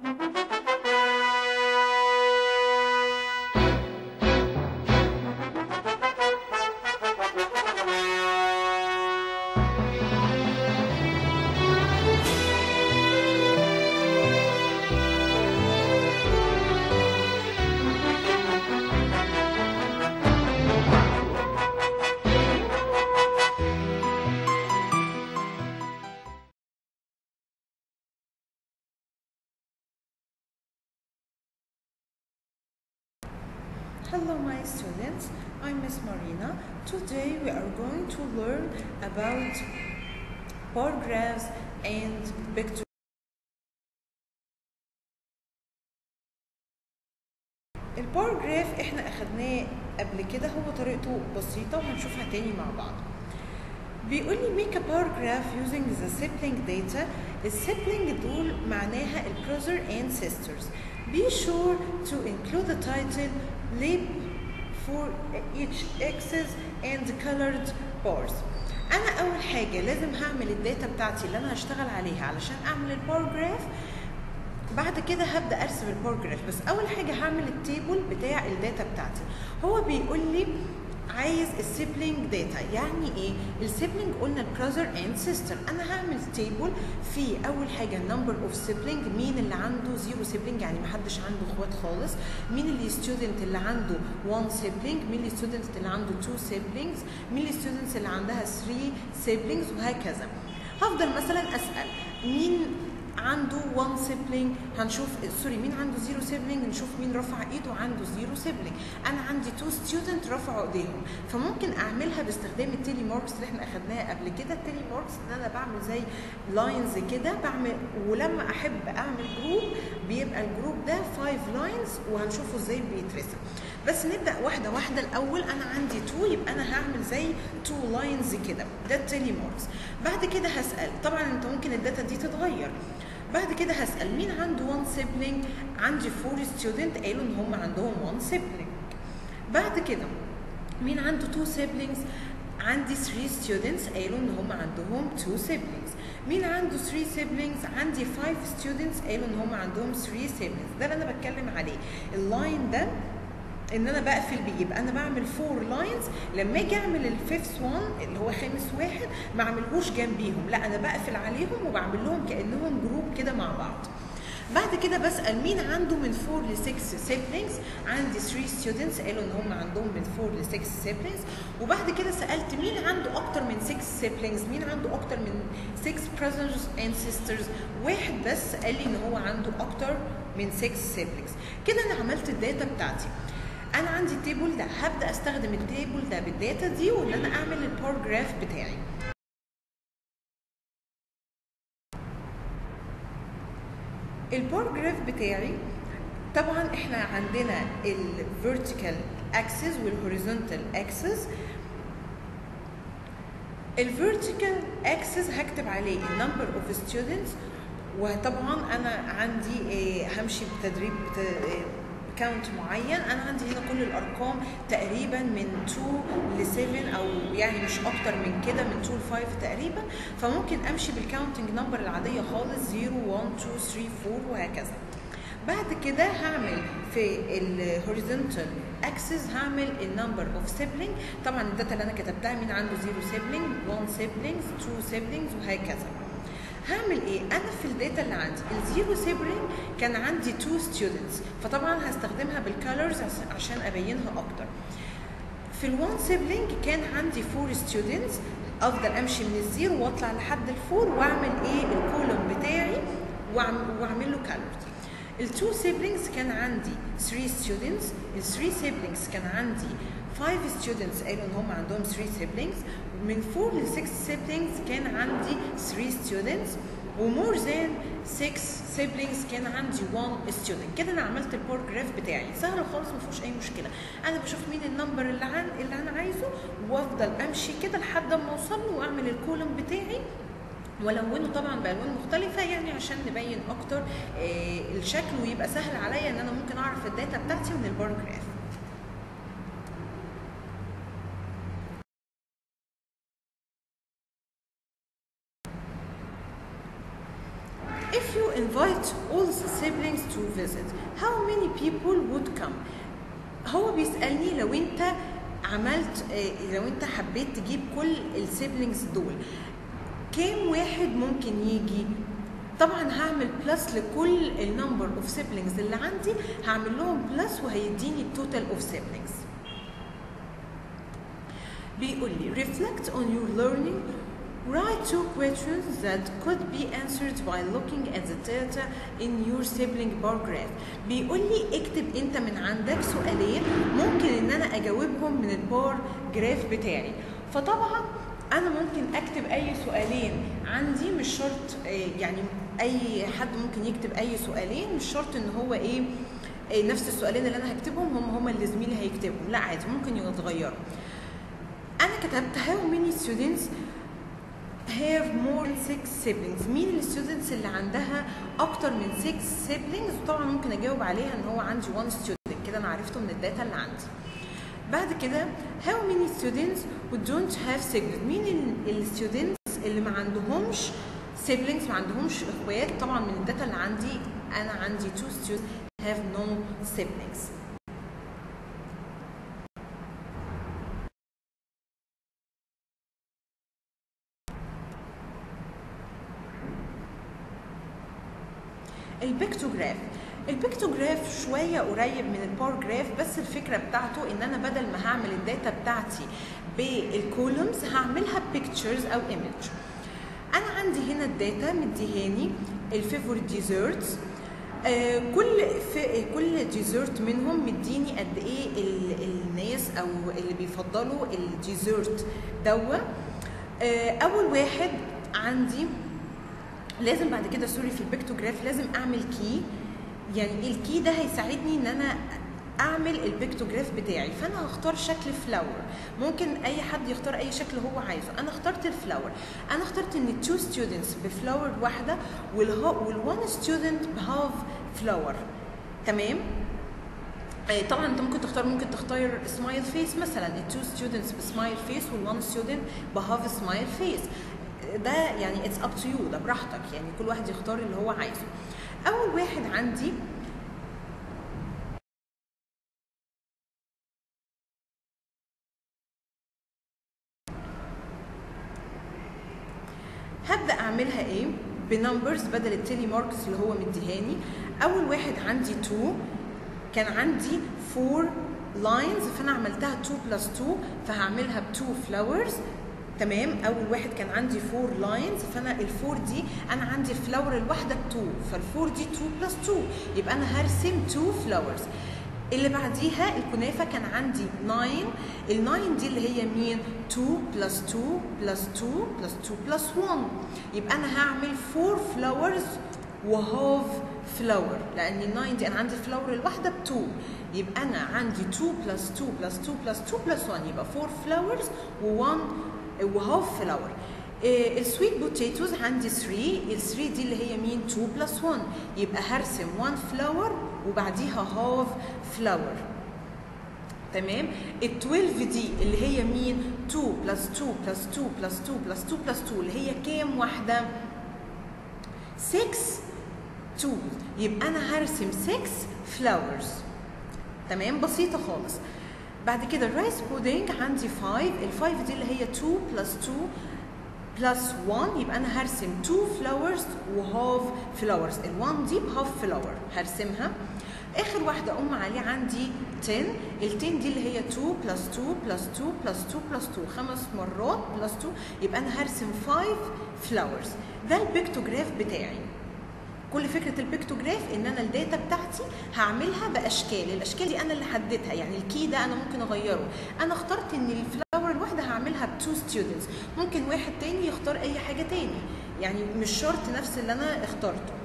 Hello my students, I'm Miss Marina. Today we are going to learn about bar graphs and vector. البار جراف احنا اخدناه قبل كده هو طريقته بسيطة وهنشوفها تاني مع بعض بيقول لي make a bar graph using the sibling data السيبلينج دول معناها ال brother and sisters be sure to include the title leap for each axis and colored bars انا اول حاجه لازم هعمل الداتا بتاعتي اللي انا هشتغل عليها علشان اعمل البار جراف بعد كده هبدا ارسم البار جراف بس اول حاجه هعمل التيبل بتاع الداتا بتاعتي هو بيقول لي عايز السيبلينج داتا يعني ايه السيبلينج قلنا البراذر اند سيستر انا هعمل تيبل في اول حاجه النمبر اوف سيبلينج مين اللي عنده زيرو سيبلينج يعني محدش عنده اخوات خالص مين اللي ستودنت اللي عنده 1 سيبلينج مين الستودنت اللي عنده 2 سيبلينجز مين الستودنتس اللي عندها 3 سيبلينجز وهكذا هفضل مثلا اسال مين عنده 1 سيبلينج هنشوف سوري مين عنده 0 سيبلينج نشوف مين رفع ايده عنده 0 سيبلينج انا عندي 2 ستودنت رفعوا ايديهم فممكن اعملها باستخدام التيلي ماركس اللي احنا اخدناها قبل كده التيلي ماركس ان انا بعمل زي لاينز كده بعمل ولما احب اعمل جروب بيبقى الجروب ده 5 لاينز وهنشوفه ازاي بيترسم بس نبدا واحده واحده الاول انا عندي 2 يبقى انا هعمل زي 2 لاينز كده ده التيلي ماركس بعد كده هسال طبعا انت ممكن الداتا دي تتغير بعد كده هسال مين عنده 1 سيبلينج عندي 4 ستودنت قالوا ان هم عندهم 1 سيبلينج بعد كده مين عنده 2 سيبلينجز عندي 3 ستودنتس قالوا ان هم عندهم 2 سيبلينجز مين عنده 3 سيبلينجز عندي 5 ستودنتس قالوا ان هم عندهم 3 سيبلينجز ده اللي انا بتكلم عليه اللاين ده ان انا بقفل بيه يبقى انا بعمل فور لاينز لما اجي اعمل الفيفث وان اللي هو خامس واحد ما اعملهوش جنبيهم لا انا بقفل عليهم وبعمل لهم كانهم جروب كده مع بعض بعد كده بسال مين عنده من 4 ل 6 سيبلينجز عندي 3 ستودنتس قالوا ان هم عندهم من 4 ل 6 سيبلينجز وبعد كده سالت مين عنده اكتر من 6 سيبلينجز مين عنده اكتر من 6 brothers and sisters واحد بس قال لي ان هو عنده اكتر من 6 سيبلينجز كده انا عملت الداتا بتاعتي انا عندي التيبل ده هبدا استخدم التيبل ده بالداتا دي وان انا اعمل البار جراف بتاعي البار جراف بتاعي طبعا احنا عندنا الفيرتيكال اكسس والهوريزونتال اكسس الفيرتيكال اكسس هكتب عليه النمبر اوف ستودنتس وطبعا انا عندي همشي بتدريب كاونت معين انا عندي هنا كل الارقام تقريبا من 2 ل 7 او يعني مش اكتر من كده من 2 ل 5 تقريبا فممكن امشي بالكاونتنج نمبر العاديه خالص 0 1 2 3 4 وهكذا بعد كده هعمل في الهوريزونتال اكسس هعمل النمبر اوف سيبلينج طبعا الداتا اللي انا كتبتها مين عنده 0 سيبلينج 1 سيبلينجز 2 سيبلينجز وهكذا هعمل ايه انا في الداتا اللي عندي الزيرو سيبلينج كان عندي 2 ستودنتس فطبعا هستخدمها بالكالرز عشان ابينها اكتر في الوان سيبلينج كان عندي 4 ستودنتس افضل امشي من الزيرو واطلع لحد الفور واعمل ايه الكولوم بتاعي واعمل له كالرز التو سيبلينجز كان عندي 3 ستودنتس ال 3 سيبلينجز كان عندي 5 ستودنتس قالوا ان هم عندهم 3 سيبلينجز من 4 ل 6 سيبلينجز كان عندي 3 ستودنتس ومور ذان 6 سيبلينجز كان عندي 1 ستودنت كده انا عملت البار جراف بتاعي سهل خالص ما فيهوش اي مشكله انا بشوف مين النمبر اللي عن اللي انا عايزه وافضل امشي كده لحد ما اوصل له واعمل الكولوم بتاعي ولونه طبعا بالوان مختلفه يعني عشان نبين اكتر آه الشكل ويبقى سهل عليا ان انا ممكن اعرف الداتا بتاعتي من البار جراف if you invite all the siblings to visit how many people would come هو بيسألني لو انت عملت آه، لو انت حبيت تجيب كل السيبلينجز دول كام واحد ممكن يجي طبعا هعمل بلس لكل النمبر اوف سيبلينجز اللي عندي هعمل لهم بلس وهيديني التوتال اوف سيبلينجز بيقول لي reflect on your learning Write two questions that could be answered by looking at the data in your sibling bar graph. بيقول لي اكتب انت من عندك سؤالين ممكن ان انا اجاوبهم من البار جراف بتاعي. فطبعا انا ممكن اكتب اي سؤالين عندي مش شرط آه، يعني اي حد ممكن يكتب اي سؤالين مش شرط ان هو ايه آه، نفس السؤالين اللي انا هكتبهم هم هم اللي زميلي هيكتبهم لا عادي ممكن يتغيروا انا كتبت how many students have more than six siblings مين الستودنتس اللي عندها اكتر من 6 siblings وطبعا ممكن اجاوب عليها ان هو عندي one student كده انا عرفته من الداتا اللي عندي بعد كده how many students who don't have siblings مين الستودنتس اللي ما عندهمش siblings ما عندهمش اخوات طبعا من الداتا اللي عندي انا عندي two students have no siblings البيكتوجراف البيكتوجراف شويه قريب من الباراجراف بس الفكره بتاعته ان انا بدل ما هعمل الداتا بتاعتي بالكولومز هعملها بيكتشرز او ايمج انا عندي هنا الداتا مديهاني الفيفورت ديزرتس آه كل في كل ديزرت منهم مديني قد ايه ال- الناس او اللي بيفضلوا الديزرت دوا آه اول واحد عندي لازم بعد كده سوري في البيكتوجراف لازم اعمل كي يعني الكي ده هيساعدني ان انا اعمل البيكتوجراف بتاعي فانا هختار شكل فلاور ممكن اي حد يختار اي شكل هو عايزه انا اخترت الفلاور انا اخترت ان تو ستودنتس بفلاور واحده والوان ستودنت بهاف فلاور تمام آه، طبعا انت ممكن تختار ممكن تختار سمايل فيس مثلا التو ستودنتس بسمايل فيس والوان ستودنت بهاف سمايل فيس ده يعني اتس اب تو يو ده براحتك يعني كل واحد يختار اللي هو عايزه اول واحد عندي هبدا اعملها ايه بنمبرز بدل التيلي ماركس اللي هو مديهاني اول واحد عندي 2 كان عندي 4 لاينز فانا عملتها 2 بلس 2 فهعملها ب 2 فلاورز تمام اول واحد كان عندي 4 لاينز فانا الفور دي انا عندي الفلاور الواحده ب 2 فالفور دي 2 بلس 2 يبقى انا هرسم 2 فلاورز اللي بعديها الكنافه كان عندي 9 ال 9 دي اللي هي مين 2 بلس 2 بلس 2 بلس 2 بلس 1 يبقى انا هعمل 4 فلاورز وهاف فلاور لان ال 9 دي انا عندي الفلاور الواحده ب 2 يبقى انا عندي 2 بلس 2 بلس 2 بلس 2 بلس 1 يبقى 4 فلاورز و1 وهاف فلاور السويت بوتيتوز عندي 3 ال 3 دي اللي هي مين 2 بلس 1 يبقى هرسم 1 فلاور وبعديها هاف فلاور تمام ال 12 دي اللي هي مين 2 بلس 2 بلس 2 بلس 2 بلس 2 بلس 2 اللي هي كام واحده 6 2 يبقى انا هرسم 6 فلاورز تمام بسيطه خالص بعد كده الرايس بودنج عندي 5 ال 5 دي اللي هي 2 بلس 2 بلس 1 يبقى انا هرسم 2 فلاورز وهاف فلاورز ال 1 دي بهاف فلاور هرسمها اخر واحده ام عليه عندي 10 ال 10 دي اللي هي 2 بلس 2 بلس 2 بلس 2 بلس 2 خمس مرات بلس 2 يبقى انا هرسم 5 فلاورز ده البيكتوجراف بتاعي كل فكره البيكتوجراف ان انا الداتا بتاعتي هعملها باشكال الاشكال دي انا اللي حددتها يعني الكي ده انا ممكن اغيره انا اخترت ان الفلاور الواحده هعملها بتو ستودنتس ممكن واحد تاني يختار اي حاجه تاني يعني مش شرط نفس اللي انا اخترته